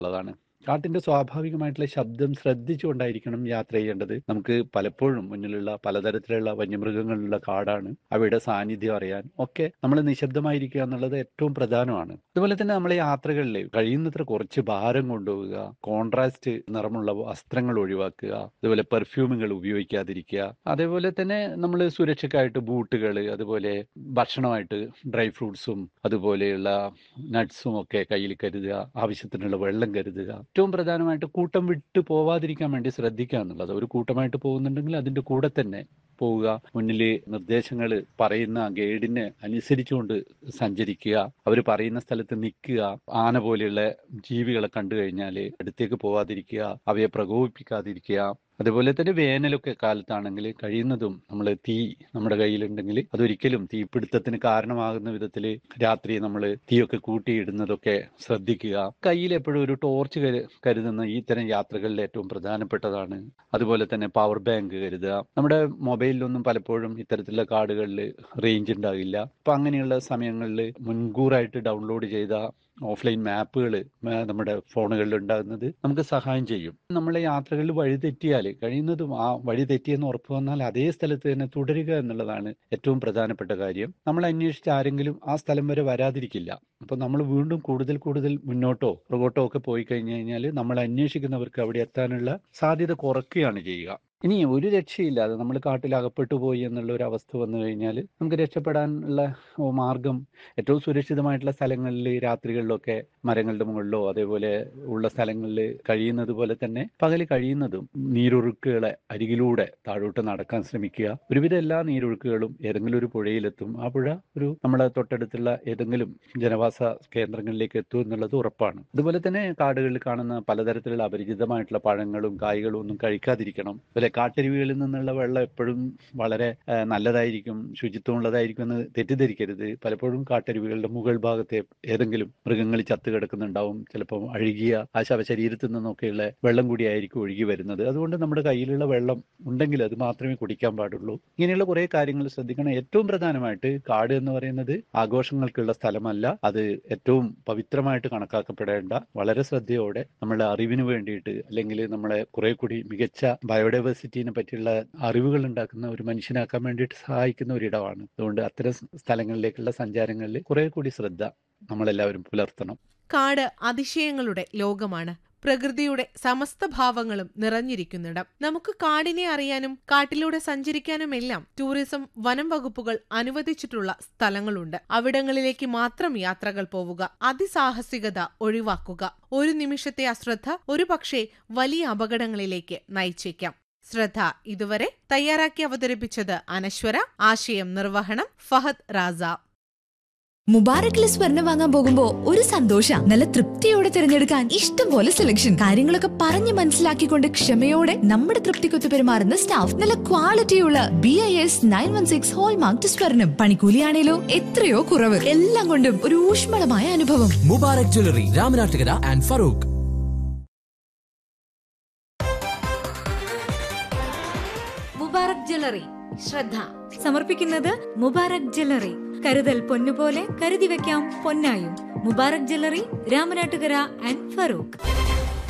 ഉള്ളതാണ് കാട്ടിന്റെ സ്വാഭാവികമായിട്ടുള്ള ശബ്ദം ശ്രദ്ധിച്ചുകൊണ്ടായിരിക്കണം യാത്ര ചെയ്യേണ്ടത് നമുക്ക് പലപ്പോഴും മുന്നിലുള്ള പലതരത്തിലുള്ള വന്യമൃഗങ്ങളുള്ള കാടാണ് അവയുടെ സാന്നിധ്യം അറിയാൻ ഒക്കെ നമ്മൾ നിശബ്ദമായിരിക്കുക എന്നുള്ളത് ഏറ്റവും പ്രധാനമാണ് അതുപോലെ തന്നെ നമ്മളെ യാത്രകളിൽ കഴിയുന്നത്ര കുറച്ച് ഭാരം കൊണ്ടുപോവുക കോൺട്രാസ്റ്റ് നിറമുള്ള വസ്ത്രങ്ങൾ ഒഴിവാക്കുക അതുപോലെ പെർഫ്യൂമുകൾ ഉപയോഗിക്കാതിരിക്കുക അതേപോലെ തന്നെ നമ്മൾ സുരക്ഷയ്ക്കായിട്ട് ബൂട്ടുകൾ അതുപോലെ ഭക്ഷണമായിട്ട് ഡ്രൈ ഫ്രൂട്ട്സും അതുപോലെയുള്ള നട്ട്സും ഒക്കെ കയ്യിൽ കരുതുക ആവശ്യത്തിനുള്ള വെള്ളം കരുതുക ഏറ്റവും പ്രധാനമായിട്ട് കൂട്ടം വിട്ടു പോവാതിരിക്കാൻ വേണ്ടി ശ്രദ്ധിക്കുക എന്നുള്ളത് ഒരു കൂട്ടമായിട്ട് പോകുന്നുണ്ടെങ്കിൽ അതിന്റെ കൂടെ തന്നെ പോവുക മുന്നിൽ നിർദ്ദേശങ്ങൾ പറയുന്ന ഗൈഡിനെ അനുസരിച്ചുകൊണ്ട് സഞ്ചരിക്കുക അവർ പറയുന്ന സ്ഥലത്ത് നിൽക്കുക ആന പോലെയുള്ള ജീവികളെ കണ്ടു കഴിഞ്ഞാൽ അടുത്തേക്ക് പോവാതിരിക്കുക അവയെ പ്രകോപിപ്പിക്കാതിരിക്കുക അതുപോലെ തന്നെ വേനലൊക്കെ കാലത്താണെങ്കിൽ കഴിയുന്നതും നമ്മൾ തീ നമ്മുടെ കയ്യിലുണ്ടെങ്കിൽ അതൊരിക്കലും തീപിടുത്തത്തിന് കാരണമാകുന്ന വിധത്തിൽ രാത്രി നമ്മൾ തീയൊക്കെ കൂട്ടിയിടുന്നതൊക്കെ ശ്രദ്ധിക്കുക കയ്യിൽ എപ്പോഴും ഒരു ടോർച്ച് കരുതുന്ന ഈ തരം യാത്രകളിൽ ഏറ്റവും പ്രധാനപ്പെട്ടതാണ് അതുപോലെ തന്നെ പവർ ബാങ്ക് കരുതുക നമ്മുടെ മൊബൈലിലൊന്നും പലപ്പോഴും ഇത്തരത്തിലുള്ള കാർഡുകളിൽ റേഞ്ച് ഉണ്ടാകില്ല അപ്പൊ അങ്ങനെയുള്ള സമയങ്ങളിൽ മുൻകൂറായിട്ട് ഡൗൺലോഡ് ചെയ്ത ഓഫ്ലൈൻ മാപ്പുകൾ നമ്മുടെ ഫോണുകളിൽ ഉണ്ടാകുന്നത് നമുക്ക് സഹായം ചെയ്യും നമ്മളെ യാത്രകളിൽ വഴി തെറ്റിയാൽ കഴിയുന്നതും ആ വഴി തെറ്റിയെന്ന് ഉറപ്പ് വന്നാൽ അതേ സ്ഥലത്ത് തന്നെ തുടരുക എന്നുള്ളതാണ് ഏറ്റവും പ്രധാനപ്പെട്ട കാര്യം നമ്മൾ അന്വേഷിച്ച് ആരെങ്കിലും ആ സ്ഥലം വരെ വരാതിരിക്കില്ല അപ്പൊ നമ്മൾ വീണ്ടും കൂടുതൽ കൂടുതൽ മുന്നോട്ടോ പുറകോട്ടോ ഒക്കെ പോയി കഴിഞ്ഞു കഴിഞ്ഞാൽ നമ്മൾ അന്വേഷിക്കുന്നവർക്ക് അവിടെ എത്താനുള്ള സാധ്യത കുറയ്ക്കുകയാണ് ചെയ്യുക ഇനി ഒരു രക്ഷയില്ലാതെ നമ്മൾ കാട്ടിൽ അകപ്പെട്ടു പോയി എന്നുള്ള ഒരു അവസ്ഥ വന്നു കഴിഞ്ഞാൽ നമുക്ക് രക്ഷപ്പെടാനുള്ള മാർഗം ഏറ്റവും സുരക്ഷിതമായിട്ടുള്ള സ്ഥലങ്ങളിൽ രാത്രികളിലൊക്കെ മരങ്ങളുടെ മുകളിലോ അതേപോലെ ഉള്ള സ്ഥലങ്ങളിൽ കഴിയുന്നത് പോലെ തന്നെ പകൽ കഴിയുന്നതും നീരൊഴുക്കുകളെ അരികിലൂടെ താഴോട്ട് നടക്കാൻ ശ്രമിക്കുക ഒരുവിധ എല്ലാ നീരൊഴുക്കുകളും ഏതെങ്കിലും ഒരു പുഴയിലെത്തും ആ പുഴ ഒരു നമ്മുടെ തൊട്ടടുത്തുള്ള ഏതെങ്കിലും ജനവാസ കേന്ദ്രങ്ങളിലേക്ക് എത്തും എന്നുള്ളത് ഉറപ്പാണ് അതുപോലെ തന്നെ കാടുകളിൽ കാണുന്ന പലതരത്തിലുള്ള അപരിചിതമായിട്ടുള്ള പഴങ്ങളും കായ്കളും ഒന്നും കഴിക്കാതിരിക്കണം അതുപോലെ കാട്ടരുവികളിൽ നിന്നുള്ള വെള്ളം എപ്പോഴും വളരെ നല്ലതായിരിക്കും ശുചിത്വമുള്ളതായിരിക്കും എന്ന് തെറ്റിദ്ധരിക്കരുത് പലപ്പോഴും കാട്ടരുവികളുടെ മുകൾ ഭാഗത്തെ ഏതെങ്കിലും മൃഗങ്ങൾ ചത്തു കിടക്കുന്നുണ്ടാവും ചിലപ്പോൾ അഴുകിയ ആ ശവശരീരത്തിൽ നിന്നൊക്കെയുള്ള വെള്ളം കൂടിയായിരിക്കും ഒഴുകി വരുന്നത് അതുകൊണ്ട് നമ്മുടെ കയ്യിലുള്ള വെള്ളം ഉണ്ടെങ്കിൽ അത് മാത്രമേ കുടിക്കാൻ പാടുള്ളൂ ഇങ്ങനെയുള്ള കുറെ കാര്യങ്ങൾ ശ്രദ്ധിക്കണം ഏറ്റവും പ്രധാനമായിട്ട് കാട് എന്ന് പറയുന്നത് ആഘോഷങ്ങൾക്കുള്ള സ്ഥലമല്ല അത് ഏറ്റവും പവിത്രമായിട്ട് കണക്കാക്കപ്പെടേണ്ട വളരെ ശ്രദ്ധയോടെ നമ്മളുടെ അറിവിന് വേണ്ടിയിട്ട് അല്ലെങ്കിൽ നമ്മളെ കുറെ കൂടി മികച്ച ബയോഡൈവേഴ്സിറ്റിനെ പറ്റിയുള്ള അറിവുകൾ ഉണ്ടാക്കുന്ന ഒരു മനുഷ്യനാക്കാൻ വേണ്ടിയിട്ട് സഹായിക്കുന്ന ഒരിടമാണ് അതുകൊണ്ട് അത്തരം സ്ഥലങ്ങളിലേക്കുള്ള സഞ്ചാരങ്ങളിൽ കുറെ കൂടി ശ്രദ്ധ നമ്മളെല്ലാവരും പുലർത്തണം കാട് അതിശയങ്ങളുടെ ലോകമാണ് പ്രകൃതിയുടെ സമസ്ത ഭാവങ്ങളും നിറഞ്ഞിരിക്കുന്നിടം നമുക്ക് കാടിനെ അറിയാനും കാട്ടിലൂടെ സഞ്ചരിക്കാനുമെല്ലാം ടൂറിസം വനം വകുപ്പുകൾ അനുവദിച്ചിട്ടുള്ള സ്ഥലങ്ങളുണ്ട് അവിടങ്ങളിലേക്ക് മാത്രം യാത്രകൾ പോവുക അതിസാഹസികത ഒഴിവാക്കുക ഒരു നിമിഷത്തെ അശ്രദ്ധ ഒരു പക്ഷേ വലിയ അപകടങ്ങളിലേക്ക് നയിച്ചേക്കാം ശ്രദ്ധ ഇതുവരെ തയ്യാറാക്കി അവതരിപ്പിച്ചത് അനശ്വര ആശയം നിർവഹണം ഫഹദ് റാസ മുബാറക്കിലെ സ്വർണം വാങ്ങാൻ പോകുമ്പോ ഒരു സന്തോഷ നല്ല തൃപ്തിയോടെ തിരഞ്ഞെടുക്കാൻ ഇഷ്ടം പോലെ സെലക്ഷൻ കാര്യങ്ങളൊക്കെ പറഞ്ഞു മനസ്സിലാക്കിക്കൊണ്ട് ക്ഷമയോടെ നമ്മുടെ തൃപ്തിക്കൊത്ത് പെരുമാറുന്ന സ്റ്റാഫ് നല്ല ക്വാളിറ്റിയുള്ള B I S nine one six hallmark സ്വർണം പണിക്കൂലിയാണേലോ എത്രയോ കുറവ് എല്ലാം കൊണ്ടും ഒരു ഊഷ്മളമായ അനുഭവം Mubarak jewellery Ramanattukara and Farook Mubarak jewellery ശ്രദ്ധ സമർപ്പിക്കുന്നത് മുബാറക് ജ്വല്ലറി കരുതൽ പൊന്നുപോലെ കരുതി വെക്കാം പൊന്നായും മുബാറക് ജ്വല്ലറി രാമനാട്ടുകര ആൻഡ് ഫറൂഖ്